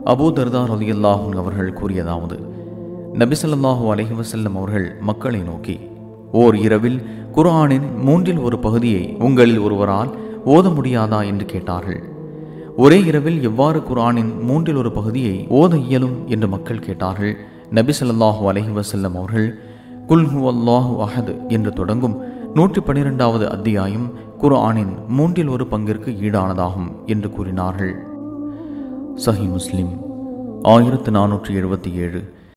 Abu தர்தா ரலியல்லாஹுன் அவர்கள் கூறியதாவது நபிசல்லாஹூ அலைஹி வஸல்லம் அவர்கள் மக்களை நோக்கி ஓர் இரவில் குர்ஆனின் மூன்றில் ஒரு பகுதியை உங்களில் ஒருவரால் ஓத முடியாதா என்று கேட்டார்கள் ஒரே இரவில் எவ்வாறு குர்ஆனின் மூன்றில் ஒரு பகுதியை ஓத இயலும் என்று மக்கள் கேட்டார்கள் நபி ஸல்லல்லாஹு அலைஹி வஸல்லம் அவர்கள் குல் ஹுவல்லாஹு அஹது என்று தொடங்கும் நூற்றி பன்னிரெண்டாவது அத்தியாயம் குர்ஆனின் மூன்றில் ஒரு பங்கிற்கு ஈடானதாகும் என்று கூறினார்கள் சஹி முஸ்லிம் ஆயிரத்து நானூற்றி எழுபத்தி ஏழு